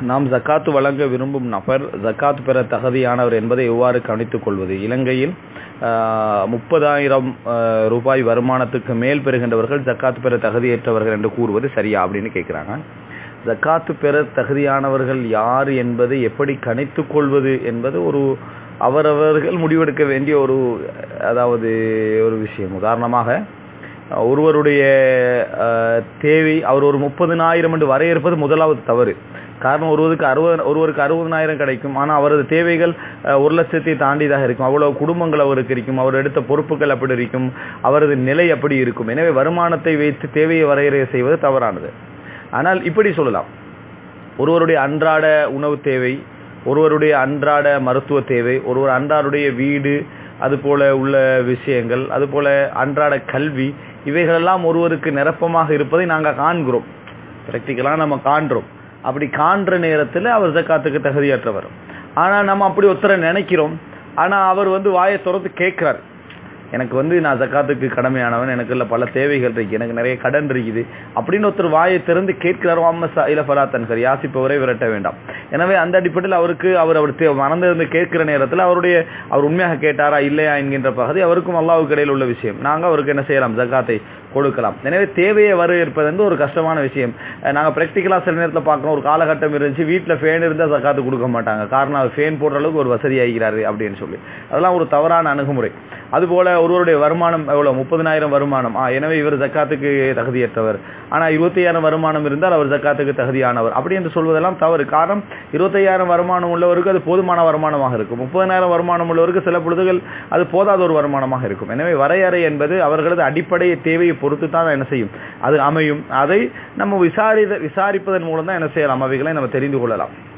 நாம் ஜக்காத்து வழங்க விரும்பும் நபர் ஜக்காத் பெற தகுதியானவர் என்பதை எவ்வாறு கணித்துக் கொள்வது இலங்கையில் முப்பதாயிரம் ரூபாய் வருமானத்துக்கு மேல் பெறுகின்றவர்கள் ஜக்காத் பெற தகுதியற்றவர்கள் என்று கூறுவது சரியா அப்படின்னு கேட்குறாங்க ஜக்காத்து பெற தகுதியானவர்கள் யார் என்பதை எப்படி கணித்துக் கொள்வது என்பது ஒரு அவரவர்கள் முடிவெடுக்க வேண்டிய ஒரு அதாவது ஒரு விஷயம் உதாரணமாக ஒருவருடைய தேவை அவர் ஒரு முப்பதினாயிரம் என்று வரையறுப்பது முதலாவது தவறு காரணம் ஒருவருக்கு அறுபது ஒருவருக்கு அறுபதனாயிரம் கிடைக்கும் ஆனால் அவரது தேவைகள் ஒரு லட்சத்தை தாண்டிதாக இருக்கும் அவ்வளவு குடும்பங்கள் அவருக்கு இருக்கும் அவர் எடுத்த பொறுப்புகள் அப்படி இருக்கும் அவரது நிலை அப்படி இருக்கும் எனவே வருமானத்தை வைத்து தேவையை வரையறை செய்வது தவறானது ஆனால் இப்படி சொல்லலாம் ஒருவருடைய அன்றாட உணவு தேவை ஒருவருடைய அன்றாட மருத்துவ தேவை ஒருவர் அன்றாருடைய வீடு அதுபோல உள்ள விஷயங்கள் அதுபோல அன்றாட கல்வி இவைகளெல்லாம் ஒருவருக்கு நிரப்பமாக இருப்பதை நாங்கள் காண்கிறோம் பிராக்டிக்கலாக நம்ம காண்றோம் அப்படி காண்ற நேரத்தில் அவர் ஜக்காத்துக்கு தகுதியற்றவர் ஆனால் நம்ம அப்படி ஒருத்தரை நினைக்கிறோம் ஆனால் அவர் வந்து வாயை திறந்து கேட்கிறார் எனக்கு வந்து நான் ஜக்காத்துக்கு கடமையானவன் எனக்கு இல்லை பல தேவைகள் இருக்கு எனக்கு நிறைய கடன் இருக்குது அப்படின்னு ஒருத்தர் வாயை திறந்து கேட்கிறார் அம்மசா இல்ல ஃபலாத்தன்கர் யாசிப்பவரை விரட்ட வேண்டாம் எனவே அந்த அடிப்படையில் அவருக்கு அவர் அவர் மறந்திருந்து கேட்கிற நேரத்தில் அவருடைய அவர் உண்மையாக கேட்டாரா இல்லையா என்கின்ற பகுதி அவருக்கும் அல்லாவுக்கு இடையில் உள்ள விஷயம் நாங்கள் அவருக்கு என்ன செய்யலாம் ஜக்காத்தை கொடுக்கலாம் எனவே தேவையை வரவேற்பது வந்து ஒரு கஷ்டமான விஷயம் நாங்கள் ப்ராக்டிக்கலாக சில நேரத்தில் பார்க்குறோம் ஒரு காலகட்டம் இருந்துச்சு வீட்டில் ஃபேன் இருந்தால் ஜக்காத்து கொடுக்க மாட்டாங்க காரணம் அவர் ஃபேன் போடுற அளவுக்கு ஒரு வசதி ஆகிறாரு அப்படின்னு சொல்லி அதெல்லாம் ஒரு தவறான அணுகுமுறை அதுபோல ஒருவருடைய வருமானம் எவ்வளவு முப்பதினாயிரம் வருமானம் எனவே இவர் ஜக்காத்துக்கு தகுதியற்றவர் ஆனா இருபத்தையாயிரம் வருமானம் இருந்தால் அவர் ஜக்காத்துக்கு தகுதியானவர் அப்படி என்று சொல்வதெல்லாம் தவறு காரணம் இருபத்தையாயிரம் வருமானம் உள்ளவருக்கு அது போதுமான வருமானமாக இருக்கும் முப்பதினாயிரம் வருமானம் உள்ளவருக்கு சில பொழுதுகள் அது போதாத ஒரு வருமானமாக இருக்கும் எனவே வரையறை என்பது அவர்களது அடிப்படை தேவையை பொறுத்து தான் என்ன செய்யும் அது அமையும் அதை நம்ம விசாரி விசாரிப்பதன் மூலம் தான் என்ன செய்யலாம் அவைகளை நம்ம தெரிந்து கொள்ளலாம்